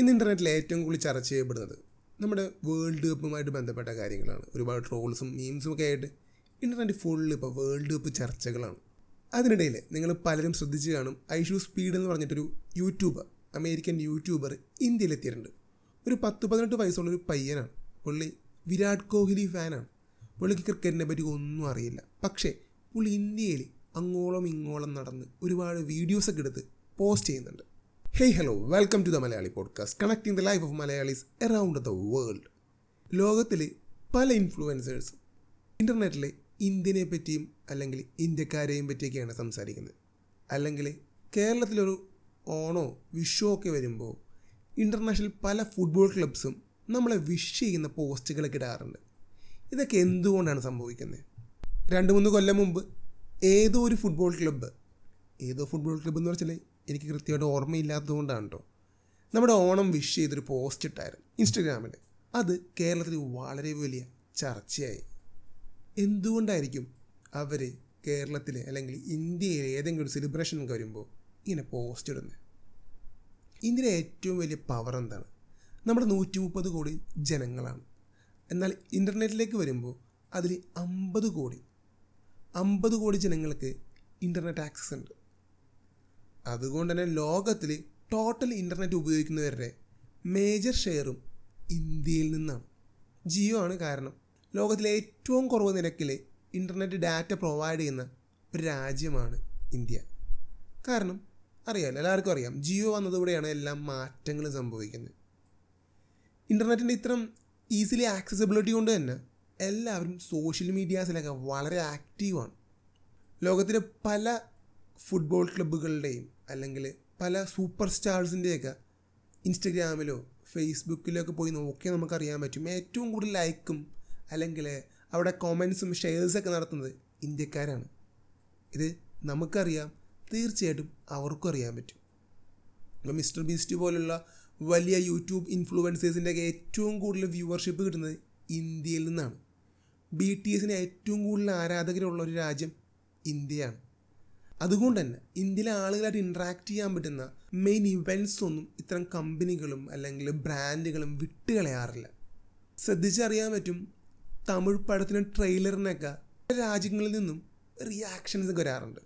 ഇന്ന് ഇൻ്റർനെറ്റിൽ ഏറ്റവും കൂടുതൽ ചർച്ച ചെയ്യപ്പെടുന്നത് നമ്മുടെ വേൾഡ് കപ്പുമായിട്ട് ബന്ധപ്പെട്ട കാര്യങ്ങളാണ് ഒരുപാട് ട്രോൾസും മീംസും ഒക്കെ ആയിട്ട് ഇൻ്റർനെറ്റ് ഫുള്ള് ഇപ്പോൾ വേൾഡ് കപ്പ് ചർച്ചകളാണ് അതിനിടയിൽ നിങ്ങൾ പലരും ശ്രദ്ധിച്ച് കാണും ഐഷു സ്പീഡ് എന്ന് പറഞ്ഞിട്ടൊരു യൂട്യൂബർ അമേരിക്കൻ യൂട്യൂബർ ഇന്ത്യയിലെത്തിയിട്ടുണ്ട് ഒരു പത്ത് പതിനെട്ട് വയസ്സുള്ള ഒരു പയ്യനാണ് പുള്ളി വിരാട് കോഹ്ലി ഫാനാണ് പുള്ളിക്ക് ക്രിക്കറ്റിനെ പറ്റി ഒന്നും അറിയില്ല പക്ഷേ പുള്ളി ഇന്ത്യയിൽ അങ്ങോളം ഇങ്ങോളം നടന്ന് ഒരുപാട് വീഡിയോസൊക്കെ എടുത്ത് പോസ്റ്റ് ചെയ്യുന്നുണ്ട് hey hello welcome to the Malayali podcast connecting the life of Malayalis around the world ലോകത്തിലെ പല ഇൻഫ്ലുവൻസേഴ്സും ഇൻ്റർനെറ്റിലെ ഇന്ത്യനെ പറ്റിയും അല്ലെങ്കിൽ ഇന്ത്യക്കാരെയും പറ്റിയൊക്കെയാണ് സംസാരിക്കുന്നത് അല്ലെങ്കിൽ കേരളത്തിലൊരു ഓണോ വിഷോ ഒക്കെ വരുമ്പോൾ ഇൻ്റർനാഷണൽ പല ഫുട്ബോൾ ക്ലബ്സും നമ്മളെ വിഷ് ചെയ്യുന്ന പോസ്റ്റുകളൊക്കെ ഇടാറുണ്ട് ഇതൊക്കെ എന്തുകൊണ്ടാണ് സംഭവിക്കുന്നത് രണ്ട് മൂന്ന് കൊല്ലം മുമ്പ് ഏതോ ഒരു ഫുട്ബോൾ ക്ലബ്ബ് ഏതോ ഫുട്ബോൾ ക്ലബ്ബ് എന്ന് വെച്ചാൽ എനിക്ക് കൃത്യമായിട്ട് ഓർമ്മയില്ലാത്തതുകൊണ്ടാണ് കേട്ടോ നമ്മുടെ ഓണം വിഷ് ചെയ്തൊരു പോസ്റ്റ് ഇട്ടായിരുന്നു ഇൻസ്റ്റഗ്രാമിൽ അത് കേരളത്തിൽ വളരെ വലിയ ചർച്ചയായി എന്തുകൊണ്ടായിരിക്കും അവർ കേരളത്തിൽ അല്ലെങ്കിൽ ഇന്ത്യയിൽ ഏതെങ്കിലും ഒരു സെലിബ്രേഷൻ ഒക്കെ വരുമ്പോൾ ഇങ്ങനെ പോസ്റ്റ് ഇടുന്നത് ഇന്ത്യയിലെ ഏറ്റവും വലിയ പവർ എന്താണ് നമ്മുടെ നൂറ്റി മുപ്പത് കോടി ജനങ്ങളാണ് എന്നാൽ ഇൻ്റർനെറ്റിലേക്ക് വരുമ്പോൾ അതിൽ അമ്പത് കോടി അമ്പത് കോടി ജനങ്ങൾക്ക് ഇൻ്റർനെറ്റ് ആക്സസ് ഉണ്ട് അതുകൊണ്ട് തന്നെ ലോകത്തിൽ ടോട്ടൽ ഇൻ്റർനെറ്റ് ഉപയോഗിക്കുന്നവരുടെ മേജർ ഷെയറും ഇന്ത്യയിൽ നിന്നാണ് ജിയോ ആണ് കാരണം ലോകത്തിലെ ഏറ്റവും കുറവ് നിരക്കിൽ ഇൻ്റർനെറ്റ് ഡാറ്റ പ്രൊവൈഡ് ചെയ്യുന്ന ഒരു രാജ്യമാണ് ഇന്ത്യ കാരണം അറിയാമല്ലോ എല്ലാവർക്കും അറിയാം ജിയോ വന്നതോടെയാണ് എല്ലാം മാറ്റങ്ങൾ സംഭവിക്കുന്നത് ഇൻ്റർനെറ്റിൻ്റെ ഇത്തരം ഈസിലി ആക്സസിബിലിറ്റി കൊണ്ട് തന്നെ എല്ലാവരും സോഷ്യൽ മീഡിയാസിലൊക്കെ വളരെ ആക്റ്റീവാണ് ലോകത്തിലെ പല ഫുട്ബോൾ ക്ലബ്ബുകളുടെയും അല്ലെങ്കിൽ പല സൂപ്പർ സ്റ്റാർസിൻ്റെയൊക്കെ ഇൻസ്റ്റഗ്രാമിലോ ഫേസ്ബുക്കിലോ ഒക്കെ പോയി നോക്കിയാൽ നമുക്കറിയാൻ പറ്റും ഏറ്റവും കൂടുതൽ ലൈക്കും അല്ലെങ്കിൽ അവിടെ കൊമൻസും ഷെയർസൊക്കെ നടത്തുന്നത് ഇന്ത്യക്കാരാണ് ഇത് നമുക്കറിയാം തീർച്ചയായിട്ടും അവർക്കും അറിയാൻ പറ്റും ഇപ്പോൾ മിസ്റ്റർ ബീസ്റ്റ് പോലുള്ള വലിയ യൂട്യൂബ് ഇൻഫ്ലുവൻസേഴ്സിൻ്റെയൊക്കെ ഏറ്റവും കൂടുതൽ വ്യൂവർഷിപ്പ് കിട്ടുന്നത് ഇന്ത്യയിൽ നിന്നാണ് ബി ടി എസിന് ഏറ്റവും കൂടുതൽ ആരാധകരുള്ള ഒരു രാജ്യം ഇന്ത്യയാണ് അതുകൊണ്ട് തന്നെ ഇന്ത്യയിലെ ആളുകളായിട്ട് ഇൻട്രാക്ട് ചെയ്യാൻ പറ്റുന്ന മെയിൻ ഇവൻറ്റ്സ് ഒന്നും ഇത്തരം കമ്പനികളും അല്ലെങ്കിൽ ബ്രാൻഡുകളും വിട്ടുകളയാറില്ല ശ്രദ്ധിച്ചറിയാൻ പറ്റും തമിഴ് പടത്തിന് ട്രെയിലറിനൊക്കെ രാജ്യങ്ങളിൽ നിന്നും റിയാക്ഷൻസ് ഒക്കെ വരാറുണ്ട്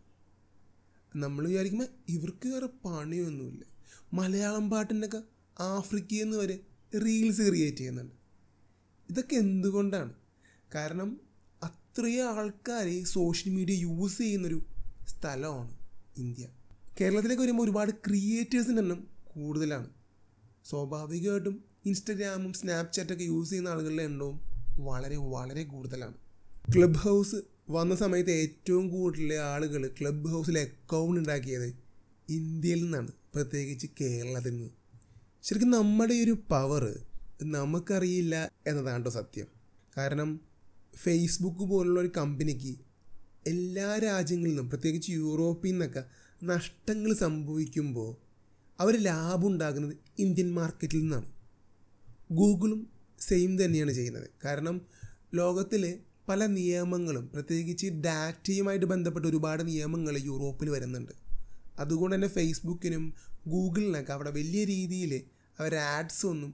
നമ്മൾ വിചാരിക്കുമ്പോൾ ഇവർക്ക് വേറെ പണിയൊന്നുമില്ല മലയാളം പാട്ടിൻ്റെയൊക്കെ ആഫ്രിക്കയിൽ നിന്ന് വരെ റീൽസ് ക്രിയേറ്റ് ചെയ്യുന്നുണ്ട് ഇതൊക്കെ എന്തുകൊണ്ടാണ് കാരണം അത്രയും ആൾക്കാർ സോഷ്യൽ മീഡിയ യൂസ് ചെയ്യുന്നൊരു സ്ഥലമാണ് ഇന്ത്യ കേരളത്തിലേക്ക് വരുമ്പോൾ ഒരുപാട് ക്രിയേറ്റേഴ്സിൻ്റെ എണ്ണം കൂടുതലാണ് സ്വാഭാവികമായിട്ടും ഇൻസ്റ്റഗ്രാമും സ്നാപ്ചാറ്റൊക്കെ യൂസ് ചെയ്യുന്ന ആളുകളുടെ എണ്ണവും വളരെ വളരെ കൂടുതലാണ് ക്ലബ് ഹൗസ് വന്ന സമയത്ത് ഏറ്റവും കൂടുതൽ ആളുകൾ ക്ലബ് ഹൗസിൽ അക്കൗണ്ട് ഉണ്ടാക്കിയത് ഇന്ത്യയിൽ നിന്നാണ് പ്രത്യേകിച്ച് കേരളത്തിൽ നിന്ന് ശരിക്കും നമ്മുടെ ഈ ഒരു പവർ നമുക്കറിയില്ല എന്നതാണ് കേട്ടോ സത്യം കാരണം ഫേസ്ബുക്ക് പോലുള്ള ഒരു കമ്പനിക്ക് എല്ലാ രാജ്യങ്ങളിൽ നിന്നും പ്രത്യേകിച്ച് യൂറോപ്പിൽ നിന്നൊക്കെ നഷ്ടങ്ങൾ സംഭവിക്കുമ്പോൾ അവർ ലാഭം ഉണ്ടാകുന്നത് ഇന്ത്യൻ മാർക്കറ്റിൽ നിന്നാണ് ഗൂഗിളും സെയിം തന്നെയാണ് ചെയ്യുന്നത് കാരണം ലോകത്തിൽ പല നിയമങ്ങളും പ്രത്യേകിച്ച് ഡാറ്റയുമായിട്ട് ബന്ധപ്പെട്ട ഒരുപാട് നിയമങ്ങൾ യൂറോപ്പിൽ വരുന്നുണ്ട് അതുകൊണ്ട് തന്നെ ഫേസ്ബുക്കിനും ഗൂഗിളിനൊക്കെ അവിടെ വലിയ രീതിയിൽ അവർ ആഡ്സ് ഒന്നും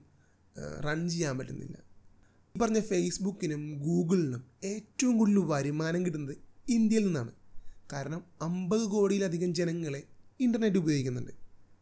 റൺ ചെയ്യാൻ പറ്റുന്നില്ല ഈ പറഞ്ഞ ഫേസ്ബുക്കിനും ഗൂഗിളിനും ഏറ്റവും കൂടുതൽ വരുമാനം കിട്ടുന്നത് ഇന്ത്യയിൽ നിന്നാണ് കാരണം അമ്പത് കോടിയിലധികം ജനങ്ങളെ ഇൻ്റർനെറ്റ് ഉപയോഗിക്കുന്നുണ്ട്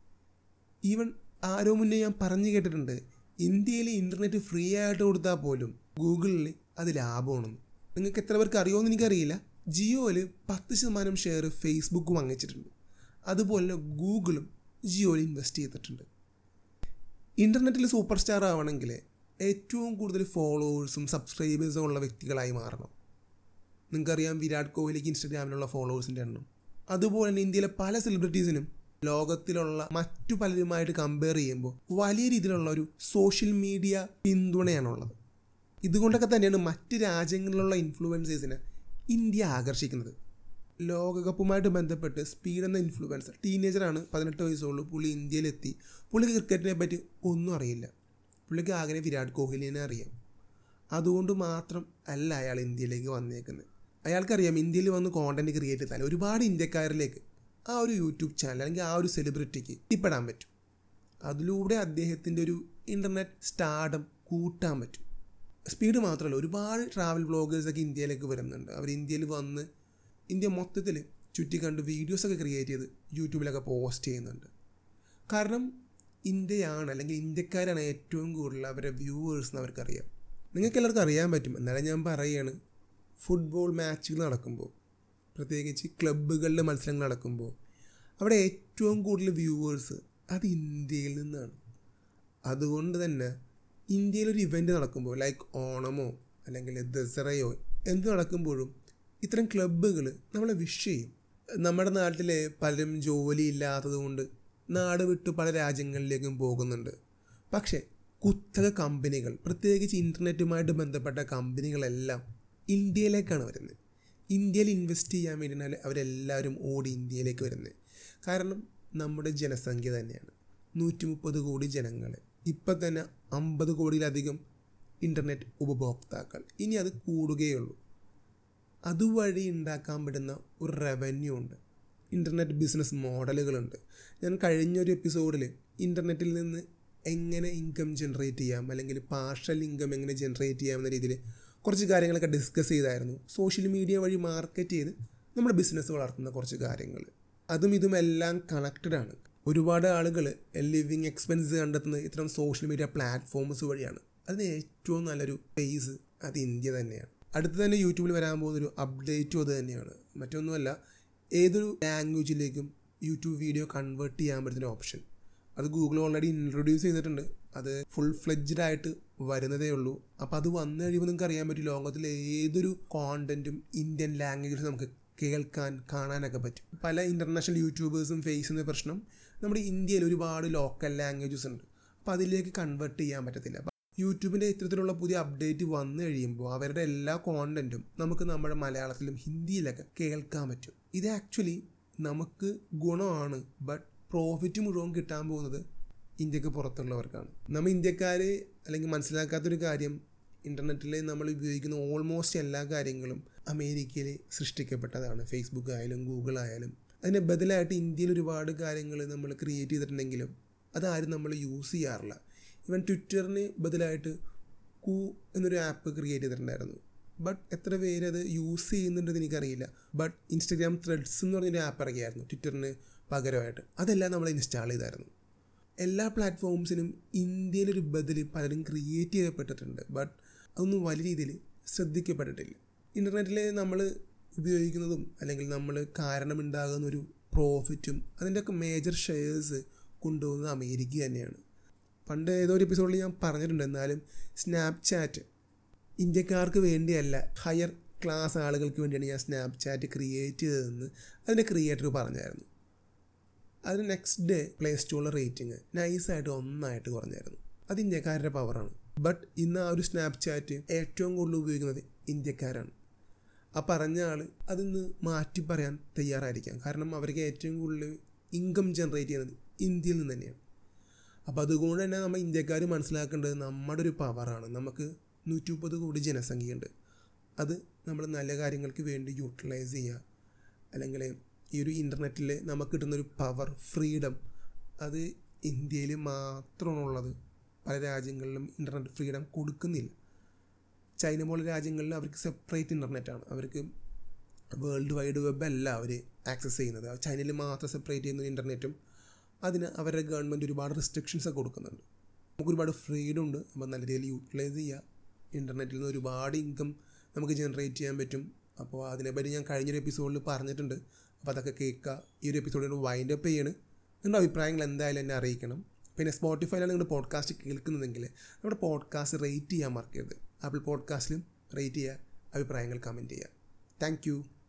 ഈവൻ ആരോ മുന്നേ ഞാൻ പറഞ്ഞു കേട്ടിട്ടുണ്ട് ഇന്ത്യയിൽ ഇൻ്റർനെറ്റ് ഫ്രീ ആയിട്ട് കൊടുത്താൽ പോലും ഗൂഗിളിൽ അത് ലാഭമാണെന്ന് നിങ്ങൾക്ക് എത്ര പേർക്ക് അറിയുമെന്ന് എനിക്കറിയില്ല ജിയോയിൽ പത്ത് ശതമാനം ഷെയർ ഫേസ്ബുക്ക് വാങ്ങിച്ചിട്ടുണ്ട് അതുപോലെ ഗൂഗിളും ജിയോയിൽ ഇൻവെസ്റ്റ് ചെയ്തിട്ടുണ്ട് ഇൻ്റർനെറ്റിൽ സൂപ്പർ സ്റ്റാർ ആവണമെങ്കിൽ ഏറ്റവും കൂടുതൽ ഫോളോവേഴ്സും സബ്സ്ക്രൈബേഴ്സും ഉള്ള വ്യക്തികളായി മാറണം നിങ്ങൾക്കറിയാം വിരാട് കോഹ്ലിക്ക് ഇൻസ്റ്റഗ്രാമിലുള്ള ഫോളോവേഴ്സിൻ്റെ എണ്ണം അതുപോലെ തന്നെ ഇന്ത്യയിലെ പല സെലിബ്രിറ്റീസിനും ലോകത്തിലുള്ള മറ്റു പലരുമായിട്ട് കമ്പയർ ചെയ്യുമ്പോൾ വലിയ രീതിയിലുള്ള ഒരു സോഷ്യൽ മീഡിയ പിന്തുണയാണുള്ളത് ഇതുകൊണ്ടൊക്കെ തന്നെയാണ് മറ്റ് രാജ്യങ്ങളിലുള്ള ഇൻഫ്ലുവൻസേഴ്സിനെ ഇന്ത്യ ആകർഷിക്കുന്നത് ലോകകപ്പുമായിട്ട് ബന്ധപ്പെട്ട് സ്പീഡ് എന്ന ഇൻഫ്ലുവൻസർ ടീനേജറാണ് പതിനെട്ട് വയസ്സുള്ളൂ പുള്ളി ഇന്ത്യയിലെത്തി പുള്ളിക്ക് ക്രിക്കറ്റിനെ പറ്റി ഒന്നും അറിയില്ല പുള്ളിക്ക് ആഗ്രഹം വിരാട് കോഹ്ലിനെ അറിയാം അതുകൊണ്ട് മാത്രം അല്ല അയാൾ ഇന്ത്യയിലേക്ക് വന്നേക്കുന്നത് അയാൾക്കറിയാം ഇന്ത്യയിൽ വന്ന് കോണ്ടന്റ് ക്രിയേറ്റ് ചെയ്താൽ ഒരുപാട് ഇന്ത്യക്കാരിലേക്ക് ആ ഒരു യൂട്യൂബ് ചാനൽ അല്ലെങ്കിൽ ആ ഒരു സെലിബ്രിറ്റിക്ക് എത്തിപ്പെടാൻ പറ്റും അതിലൂടെ അദ്ദേഹത്തിൻ്റെ ഒരു ഇൻ്റർനെറ്റ് സ്റ്റാർഡം കൂട്ടാൻ പറ്റും സ്പീഡ് മാത്രമല്ല ഒരുപാട് ട്രാവൽ വ്ളോഗേഴ്സൊക്കെ ഇന്ത്യയിലേക്ക് വരുന്നുണ്ട് അവർ ഇന്ത്യയിൽ വന്ന് ഇന്ത്യ മൊത്തത്തിൽ ചുറ്റിക്കണ്ട് വീഡിയോസൊക്കെ ക്രിയേറ്റ് ചെയ്ത് യൂട്യൂബിലൊക്കെ പോസ്റ്റ് ചെയ്യുന്നുണ്ട് കാരണം ഇന്ത്യയാണ് അല്ലെങ്കിൽ ഇന്ത്യക്കാരാണ് ഏറ്റവും കൂടുതൽ അവരുടെ വ്യൂവേഴ്സ് എന്ന് അവർക്കറിയാം നിങ്ങൾക്ക് എല്ലാവർക്കും അറിയാൻ പറ്റും എന്നാലും ഞാൻ പറയുകയാണ് ഫുട്ബോൾ മാച്ചുകൾ നടക്കുമ്പോൾ പ്രത്യേകിച്ച് ക്ലബ്ബുകളിലെ മത്സരങ്ങൾ നടക്കുമ്പോൾ അവിടെ ഏറ്റവും കൂടുതൽ വ്യൂവേഴ്സ് അത് ഇന്ത്യയിൽ നിന്നാണ് അതുകൊണ്ട് തന്നെ ഇന്ത്യയിലൊരു ഇവൻ്റ് നടക്കുമ്പോൾ ലൈക്ക് ഓണമോ അല്ലെങ്കിൽ ദസറയോ എന്ത് നടക്കുമ്പോഴും ഇത്തരം ക്ലബ്ബുകൾ നമ്മളെ വിഷ് ചെയ്യും നമ്മുടെ നാട്ടിലെ പലരും ജോലി ഇല്ലാത്തത് കൊണ്ട് നാട് വിട്ട് പല രാജ്യങ്ങളിലേക്കും പോകുന്നുണ്ട് പക്ഷേ കുത്തക കമ്പനികൾ പ്രത്യേകിച്ച് ഇൻ്റർനെറ്റുമായിട്ട് ബന്ധപ്പെട്ട കമ്പനികളെല്ലാം ഇന്ത്യയിലേക്കാണ് വരുന്നത് ഇന്ത്യയിൽ ഇൻവെസ്റ്റ് ചെയ്യാൻ വേണ്ടിയാണ് അവരെല്ലാവരും ഓടി ഇന്ത്യയിലേക്ക് വരുന്നത് കാരണം നമ്മുടെ ജനസംഖ്യ തന്നെയാണ് നൂറ്റി മുപ്പത് കോടി ജനങ്ങൾ ഇപ്പം തന്നെ അമ്പത് കോടിയിലധികം ഇൻ്റർനെറ്റ് ഉപഭോക്താക്കൾ ഇനി അത് കൂടുകയുള്ളൂ അതുവഴി ഉണ്ടാക്കാൻ പറ്റുന്ന ഒരു റവന്യൂ ഉണ്ട് ഇൻ്റർനെറ്റ് ബിസിനസ് മോഡലുകളുണ്ട് ഞാൻ കഴിഞ്ഞൊരു എപ്പിസോഡിൽ ഇൻ്റർനെറ്റിൽ നിന്ന് എങ്ങനെ ഇൻകം ജനറേറ്റ് ചെയ്യാം അല്ലെങ്കിൽ പാർഷ്യൽ ഇൻകം എങ്ങനെ ജനറേറ്റ് ചെയ്യാം എന്ന രീതിയിൽ കുറച്ച് കാര്യങ്ങളൊക്കെ ഡിസ്കസ് ചെയ്തായിരുന്നു സോഷ്യൽ മീഡിയ വഴി മാർക്കറ്റ് ചെയ്ത് നമ്മുടെ ബിസിനസ് വളർത്തുന്ന കുറച്ച് കാര്യങ്ങൾ അതും ഇതും എല്ലാം കണക്റ്റഡ് ആണ് ഒരുപാട് ആളുകൾ ലിവിങ് എക്സ്പെൻസ് കണ്ടെത്തുന്നത് ഇത്തരം സോഷ്യൽ മീഡിയ പ്ലാറ്റ്ഫോംസ് വഴിയാണ് അതിന് ഏറ്റവും നല്ലൊരു പേസ് അത് ഇന്ത്യ തന്നെയാണ് അടുത്ത് തന്നെ യൂട്യൂബിൽ വരാൻ പോകുന്നൊരു അപ്ഡേറ്റും അത് തന്നെയാണ് മറ്റൊന്നുമല്ല ഏതൊരു ലാംഗ്വേജിലേക്കും യൂട്യൂബ് വീഡിയോ കൺവേർട്ട് ചെയ്യാൻ പറ്റുന്ന ഓപ്ഷൻ അത് ഗൂഗിൾ ഓൾറെഡി ഇൻട്രൊഡ്യൂസ് ചെയ്തിട്ടുണ്ട് അത് ഫുൾ ഫ്ലെഡ്ജഡ് ആയിട്ട് വരുന്നതേ ഉള്ളൂ അപ്പോൾ അത് വന്നു കഴിയുമ്പോൾ നിങ്ങൾക്ക് അറിയാൻ പറ്റും ലോകത്തിലെ ഏതൊരു കോണ്ടന്റും ഇന്ത്യൻ ലാംഗ്വേജിൽ നമുക്ക് കേൾക്കാൻ കാണാനൊക്കെ പറ്റും പല ഇൻ്റർനാഷണൽ യൂട്യൂബേഴ്സും ഫേസ് ചെയ്യുന്ന പ്രശ്നം നമ്മുടെ ഇന്ത്യയിൽ ഒരുപാട് ലോക്കൽ ലാംഗ്വേജസ് ഉണ്ട് അപ്പോൾ അതിലേക്ക് കൺവേർട്ട് ചെയ്യാൻ പറ്റത്തില്ല അപ്പോൾ യൂട്യൂബിൻ്റെ ഇത്തരത്തിലുള്ള പുതിയ അപ്ഡേറ്റ് വന്നു കഴിയുമ്പോൾ അവരുടെ എല്ലാ കോണ്ടന്റും നമുക്ക് നമ്മുടെ മലയാളത്തിലും ഹിന്ദിയിലൊക്കെ കേൾക്കാൻ പറ്റും ഇത് ആക്ച്വലി നമുക്ക് ഗുണമാണ് ബട്ട് പ്രോഫിറ്റ് മുഴുവൻ കിട്ടാൻ പോകുന്നത് ഇന്ത്യക്ക് പുറത്തുള്ളവർക്കാണ് നമ്മൾ ഇന്ത്യക്കാർ അല്ലെങ്കിൽ മനസ്സിലാക്കാത്തൊരു കാര്യം ഇൻ്റർനെറ്റിൽ നമ്മൾ ഉപയോഗിക്കുന്ന ഓൾമോസ്റ്റ് എല്ലാ കാര്യങ്ങളും അമേരിക്കയിൽ സൃഷ്ടിക്കപ്പെട്ടതാണ് ഫേസ്ബുക്ക് ആയാലും ഗൂഗിൾ ആയാലും അതിന് ബദലായിട്ട് ഇന്ത്യയിൽ ഒരുപാട് കാര്യങ്ങൾ നമ്മൾ ക്രിയേറ്റ് ചെയ്തിട്ടുണ്ടെങ്കിലും അതാരും നമ്മൾ യൂസ് ചെയ്യാറില്ല ഇവൻ ട്വിറ്ററിന് ബദലായിട്ട് കൂ എന്നൊരു ആപ്പ് ക്രിയേറ്റ് ചെയ്തിട്ടുണ്ടായിരുന്നു ബട്ട് എത്ര പേര് അത് യൂസ് ചെയ്യുന്നുണ്ടെന്ന് എനിക്കറിയില്ല ബട്ട് ഇൻസ്റ്റഗ്രാം ത്രെഡ്സ് എന്ന് പറഞ്ഞൊരു ആപ്പ് ഇറങ്ങിയായിരുന്നു ട്വിറ്ററിന് പകരമായിട്ട് അതെല്ലാം നമ്മൾ ഇൻസ്റ്റാൾ ചെയ്തായിരുന്നു എല്ലാ പ്ലാറ്റ്ഫോംസിനും ഇന്ത്യയിലൊരു ബദൽ പലരും ക്രിയേറ്റ് ചെയ്യപ്പെട്ടിട്ടുണ്ട് ബട്ട് അതൊന്നും വലിയ രീതിയിൽ ശ്രദ്ധിക്കപ്പെട്ടിട്ടില്ല ഇൻ്റർനെറ്റിൽ നമ്മൾ ഉപയോഗിക്കുന്നതും അല്ലെങ്കിൽ നമ്മൾ കാരണമുണ്ടാകുന്ന ഒരു പ്രോഫിറ്റും അതിൻ്റെയൊക്കെ മേജർ ഷെയർസ് കൊണ്ടുപോകുന്നത് അമേരിക്ക തന്നെയാണ് പണ്ട് ഏതോ ഒരു എപ്പിസോഡിൽ ഞാൻ പറഞ്ഞിട്ടുണ്ട് എന്നാലും സ്നാപ്ചാറ്റ് ഇന്ത്യക്കാർക്ക് വേണ്ടിയല്ല ഹയർ ക്ലാസ് ആളുകൾക്ക് വേണ്ടിയാണ് ഞാൻ സ്നാപ്ചാറ്റ് ക്രിയേറ്റ് ചെയ്തതെന്ന് അതിൻ്റെ ക്രിയേറ്റർ പറഞ്ഞായിരുന്നു അതിന് നെക്സ്റ്റ് ഡേ പ്ലേ സ്റ്റോറിലെ റേറ്റിംഗ് നൈസായിട്ട് ഒന്നായിട്ട് കുറഞ്ഞായിരുന്നു അത് ഇന്ത്യക്കാരുടെ പവറാണ് ബട്ട് ഇന്ന് ആ ഒരു സ്നാപ്ചാറ്റ് ഏറ്റവും കൂടുതൽ ഉപയോഗിക്കുന്നത് ഇന്ത്യക്കാരാണ് ആ പറഞ്ഞ ആൾ അതിന്ന് മാറ്റി പറയാൻ തയ്യാറായിരിക്കാം കാരണം അവർക്ക് ഏറ്റവും കൂടുതൽ ഇൻകം ജനറേറ്റ് ചെയ്യുന്നത് ഇന്ത്യയിൽ നിന്ന് തന്നെയാണ് അപ്പോൾ അതുകൊണ്ട് തന്നെ നമ്മൾ ഇന്ത്യക്കാർ മനസ്സിലാക്കേണ്ടത് നമ്മുടെ ഒരു പവറാണ് നമുക്ക് നൂറ്റി മുപ്പത് കോടി ജനസംഖ്യയുണ്ട് അത് നമ്മൾ നല്ല കാര്യങ്ങൾക്ക് വേണ്ടി യൂട്ടിലൈസ് ചെയ്യുക അല്ലെങ്കിൽ ഈ ഒരു ഇൻ്റർനെറ്റിൽ നമുക്ക് കിട്ടുന്നൊരു പവർ ഫ്രീഡം അത് ഇന്ത്യയിൽ മാത്രമാണുള്ളത് പല രാജ്യങ്ങളിലും ഇൻ്റർനെറ്റ് ഫ്രീഡം കൊടുക്കുന്നില്ല ചൈന പോലെ രാജ്യങ്ങളിൽ അവർക്ക് സെപ്പറേറ്റ് ഇൻ്റർനെറ്റാണ് അവർക്ക് വേൾഡ് വൈഡ് വെബ് അല്ല അവർ ആക്സസ് ചെയ്യുന്നത് ചൈനയിൽ മാത്രം സെപ്പറേറ്റ് ചെയ്യുന്ന ഇൻ്റർനെറ്റും അതിന് അവരുടെ ഗവൺമെൻറ് ഒരുപാട് റെസ്ട്രിക്ഷൻസ് ഒക്കെ കൊടുക്കുന്നുണ്ട് നമുക്ക് ഒരുപാട് ഫ്രീഡം ഉണ്ട് അപ്പോൾ നല്ല രീതിയിൽ യൂട്ടിലൈസ് ചെയ്യുക ഇൻ്റർനെറ്റിൽ നിന്ന് ഒരുപാട് ഇൻകം നമുക്ക് ജനറേറ്റ് ചെയ്യാൻ പറ്റും അപ്പോൾ അതിനെപ്പറ്റി ഞാൻ കഴിഞ്ഞൊരു എപ്പിസോഡിൽ പറഞ്ഞിട്ടുണ്ട് അപ്പോൾ അതൊക്കെ കേൾക്കുക ഈ ഒരു എപ്പിസോഡിൽ വൈൻഡ് അപ്പ് ചെയ്യണം നിങ്ങളുടെ അഭിപ്രായങ്ങൾ എന്തായാലും എന്നെ അറിയിക്കണം പിന്നെ സ്പോട്ടിഫൈയിലാണ് നിങ്ങളുടെ പോഡ്കാസ്റ്റ് കേൾക്കുന്നതെങ്കിൽ നമ്മുടെ പോഡ്കാസ്റ്റ് റേറ്റ് ചെയ്യാൻ മറക്കരുത് ആപ്പിൾ പോഡ്കാസ്റ്റിലും റേറ്റ് ചെയ്യുക അഭിപ്രായങ്ങൾ കമൻറ്റ് ചെയ്യുക താങ്ക്